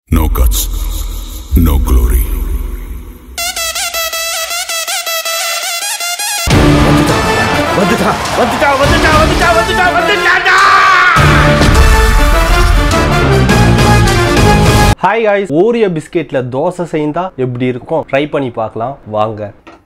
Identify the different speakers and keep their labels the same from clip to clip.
Speaker 1: No guts, no glory.
Speaker 2: வந்துட்டா வந்துட்டா வந்துட்டா வந்துட்டா வந்துட்டா வந்துட்டாடா
Speaker 3: ஹாய் காய்ஸ் ஓரியோ பிஸ்கெட்ல தோசை செய்தா எப்படி இருக்கும் ட்ரை பண்ணி பார்க்கலாம் வாங்க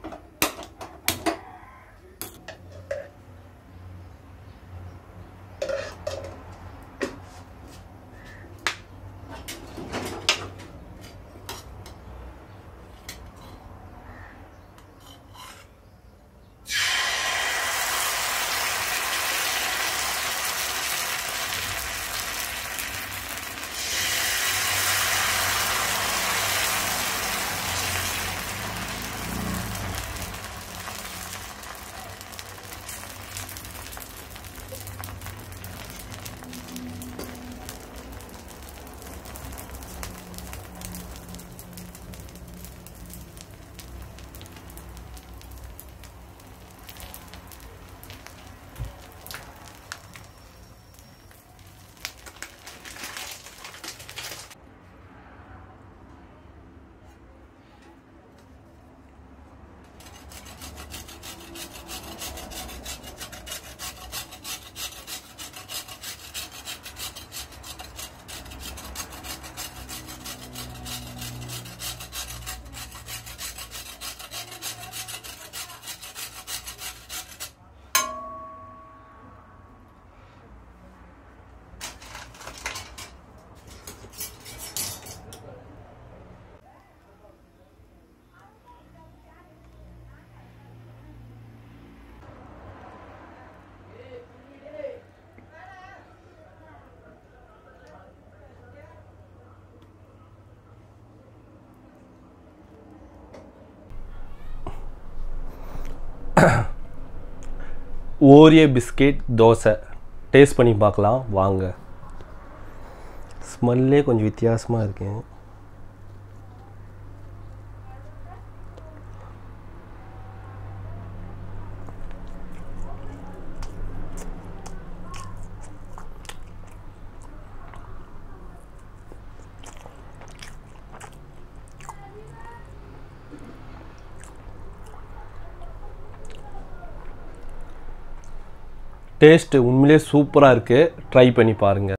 Speaker 3: ஓரியோ பிஸ்கெட் தோசை டேஸ்ட் பண்ணி பார்க்கலாம் வாங்க ஸ்மெல்லே கொஞ்சம் வித்தியாசமாக இருக்கு டேஸ்ட்டு உண்மையிலே சூப்பராக இருக்குது ட்ரை பண்ணி பாருங்கள்